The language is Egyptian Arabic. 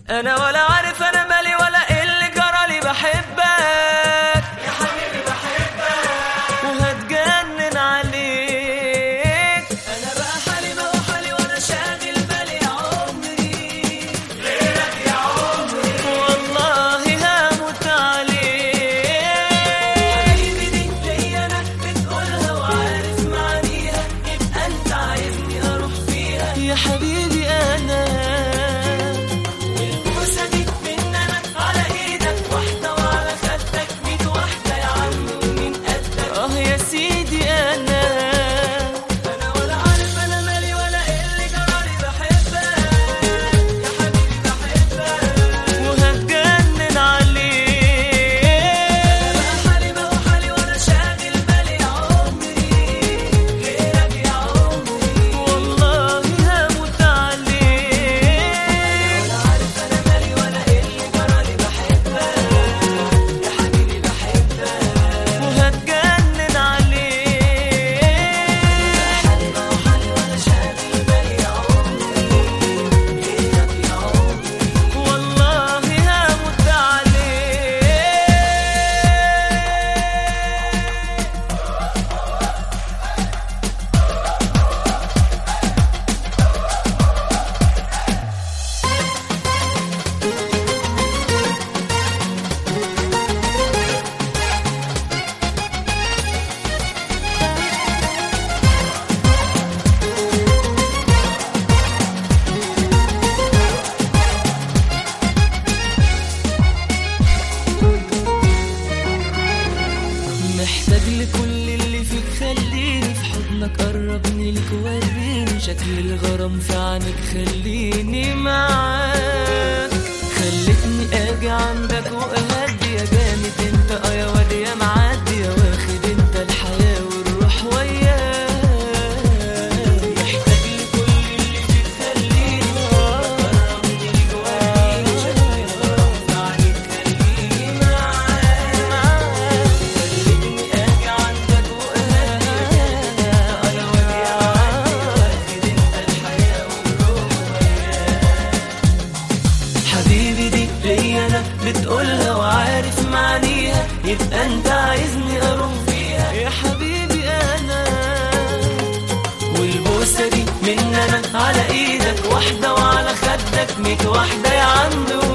انا ولا عارف انا مالي ولا ايه اللي جرالي بحبك يا حبيبي بحبك وهتجنن عليك انا بقى حالي بقى حالي وانا شاغل بالي يا عمري غيرك يا عمري والله هموت عليك حبيبي دي ليا انا بتقولها وعارف معانيها يبقى انت عايزني اروح فيها يا حبيبي انا والبوسه دي من انا على ايدك واحده وعلى خدك ميت واحده يا عم ومين قدك اه يا سيدي انا انا ولا عارف انا مالي ولا ايه اللي جرالي بحبك يا حبيبي بحبك وهتجنن عليك بقى حالي بقى حالي وانا شاغل بالي يا عمري غيرك يا عمري والله هموت عليك ولا عارف انا مالي ولا ايه اللي جرالي بحبك يا حبيبي بحبك وهتجنن عليك حالي بقى حالي وانا شاغل بالي يا عمري غيرك يا عمري والله هموت عليك محتاج لكل اللي فيك خليني في حضنك قربني لك وريني شكل الغرام في عينك خليني معاك خلتني اجي عندك واهدي يا جامد انت اه يا واد يا معدي يا واخد انت الحياه والروح وياك محتاج لكل اللي فيك خليني قربني لك وريني شكل الغرام في عينك خليني معاك خلتني اجي عندك واهدي انا وادي عادي واخد انت الحياه والروح حبيبي دي ليا انا بتقولها وعارف معانيها يبقى انت عايزني اروح فيها يا حبيبي انا والبوسه دي من انا على ايدك واحده وعلى خدك ميت واحده يا عم